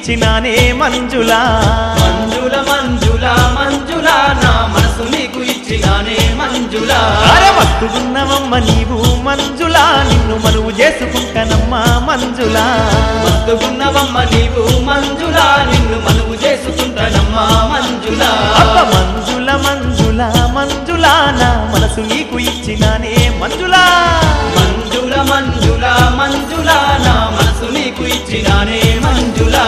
ఇచ్చినానే మంజులా మంజుల మంజుల మంజుల నా మనసు నీకు ఇచ్చినానే మంజుల అరే మస్తుగున్నవమ్మ నీవు మంజులా నిన్ను మనువు చేసుకుంటానమ్మా మంజులా మత్తుకున్నవమ్మ నీవు మంజుల నిన్ను మనువు చేసుకుంటానమ్మా మంజుల అబ్బ మంజుల మంజుల మంజులా నా మనసు నీకు ఇచ్చినానే మంజులా మంజుల మంజుల మంజుల నా మనసు నీకు ఇచ్చినానే మంజుల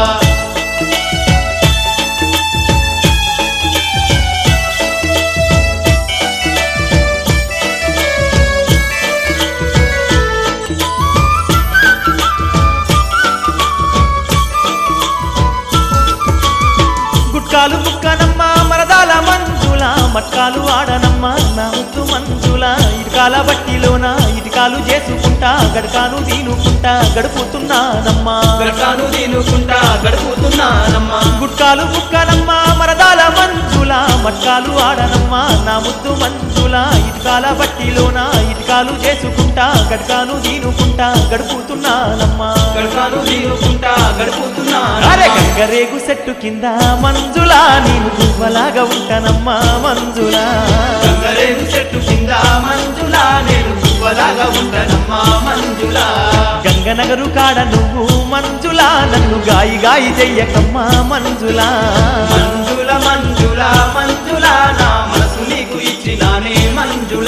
గుట్కాలు బుక్కనమ్మ మరదాల మంజుల మట్కాలు ఆడనమ్మ నా ముద్దు మంజుల ఇటుకాల బట్టిలోన ఇటుకాలు చేసుకుంటా గడకాను దీనుకుంటా గడుపుతున్నానమ్మా గడకాను దీనుకుంటా గడుపుతున్నానమ్మా గుట్కాలు బుక్కనమ్మ మరదాల మంజుల మట్కాలు ఆడనమ్మ నా ముద్దు మంజుల ఇటుకాల బట్టిలోన ఇటుకాలు చేసుకుంటా గడకాను దీనుకుంటా గడుపుతున్నానమ్మా గడకాను దీనుకుంటా అరే గడుపుతున్నానమ్మా గంగరేగు చెట్టు కింద మంజులా నేను గువ్వలాగా ఉంటానమ్మా మంజులా గంగరేగు చెట్టు కింద మంజుల నేను పువ్వలాగా ఉంటానమ్మా మంజుల గంగనగరు కాడ నువ్వు మంజులా నన్ను గాయి గాయి చెయ్యకమ్మా మంజులా మంజుల మంజుల మంజుల నా మనసు నీకు ఇచ్చినానే మంజుల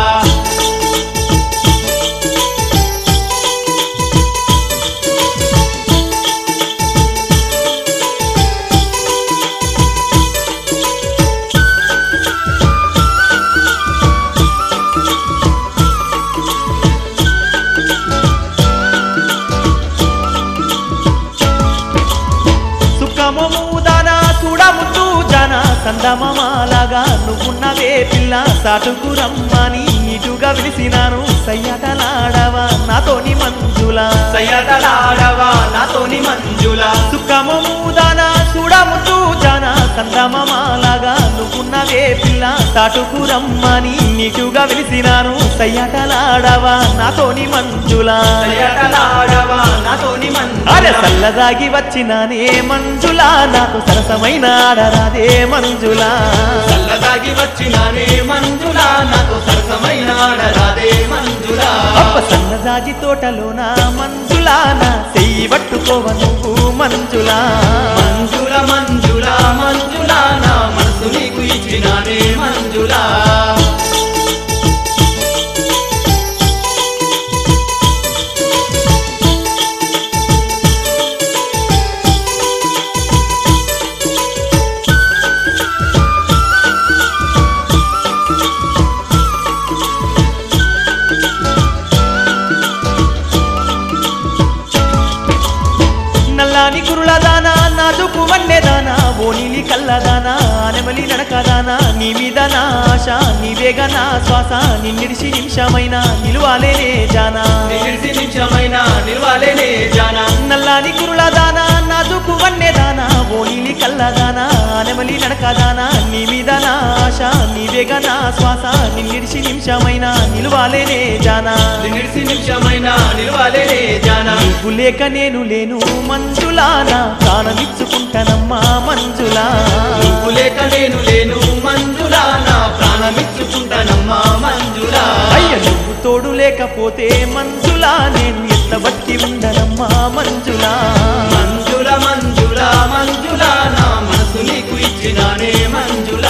సుఖమము దానా చూడముద్దు జన సందమమాలాగా నువ్వున్నవే పిల్ల సాటుకు రమ్మని ఇటుగా విలిసినాను సయ్యటలాడవా నాతోని మంజులా సయ్యటలాడవా నాతోని మంజుల సుఖమము దానా చూడముద్దు జన సందమమాలాగా నువ్వున్నవే పిల్ల సాటుకు రమ్మని నీటుగా విలిసినాను సయ్యటలాడవా నాతోని మంజులా సయ్యటలాడవా నాతోని అరే మంజుల చల్లదాగి వచ్చినానే మంజులా నాకు సరసమైన ఆడరాదే మంజులా చల్లదాగి వచ్చినానే మంజుల నాతో సరసమైన ఆడరాదే మంజుల అప్ప సన్నజాజి తోటలోన మంజులా నా చెయ్యి పట్టుకోవ నువ్వు మంజులా మంజుల మంజుల మంజుల నా మనసు నీకు ఇచ్చినానే మంజుల నల్లాని కురుల దానా నాజుకు వన్నె దానా ఓ నీలి కల్లదానా నెమలి నడకదానా నీ మీద నా ఆశ నీవేగ నా శ్వాస నిన్నిడిసి నిమిషమైన నిలువాలేనే జానా నిలిసి నిమిషమైన నిలవాలేనే జానా నల్లాని కురుల దానా నాజుకు వన్నె దానా ఓ నీలి కల్లదానా నెమలి నడకదానా నీ మీద నా ఆశ నీవేగ నా శ్వాస నిన్నిడిసి నిమిషమైన నిలువాలేనే జానా నిలిసి నిమిషమైన నిలవాలేనే జానా నువ్వు లేక నేను లేను మంజులా నా ప్రాణమిచ్చుకుంటానమ్మా మంజులా నువ్వు లేక నేను లేను మంజుల నా ప్రాణమిచ్చుకుంటానమ్మా మంజుల అయ్య నువ్వు తోడు లేకపోతే మంజులా నేను ఎట్ల బట్టి ఉండనమ్మా మంజులా మంజుల మంజుల మంజుల నా మనసు నీకు ఇచ్చినానే మంజుల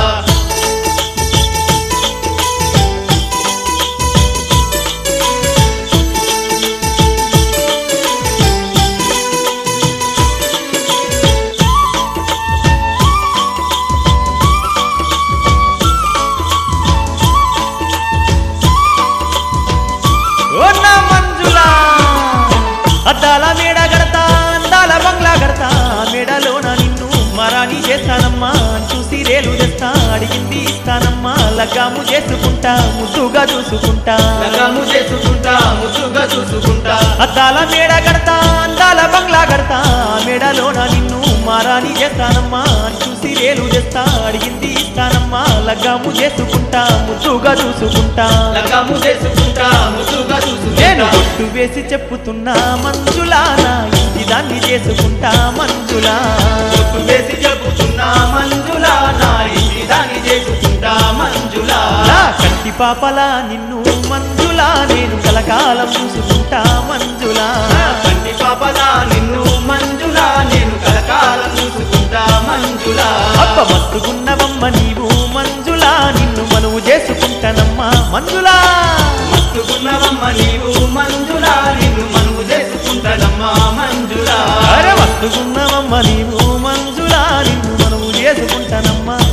ఓ నా మంజులా అద్దాల మేడ గడతా అందాల బంగ్లా గడతా మేడలోన నిన్ను మరాని చేస్తానమ్మా చూసి రేలు తెస్తా అడిగింది ఇస్తానమ్మా లగ్గాము చేసుకుంటా ముద్దుగా చూసుకుంటా లగము చేసుకుంటా ముద్దుగా చూసుకుంటా అద్దాల మేడ గడతా అందాల బంగ్లా గడతా మేడలోన నిన్ను మారాని చేస్తానమ్మా చూసి రేలు చేస్తా అడిగింది ఇస్తానమ్మా లగ్గాము చేసుకుంటా ముద్దుగా చూసుకుంటా లగము చేసుకుంటా ముద్దుగా చూసుకుంటా చూసుకుంటా ఒట్టు వేసి చెప్పుతున్నా మంజులా నా ఇంటి దాన్ని చేసుకుంటా మంజులా ఒట్టు వేసి చెబుతున్నా మంజులా నా ఇంటి దాన్ని చేసుకుంటా మంజులా నా కంటి పాపలా నిన్ను మంజులా నేను కలకాలం చూసుకుంటా మంజులా నా కంటి పాపలా నిన్ను మంజులా నేను కలకాలం చూసుకుంటా మంజులా అబ్బ మస్తుకున్నవమ్మ నీవు మంజులా నిన్ను మనువు చేసుకుంటానమ్మా మంజులా మస్తుకున్నవమ్మ నీవు మంజులా నిన్ను మనువు చేసుకుంటానమ్మా మంజులా అరే మస్తుకున్నవమ్మ నీవు మంజులా నిన్ను మనువు చేసుకుంటానమ్మా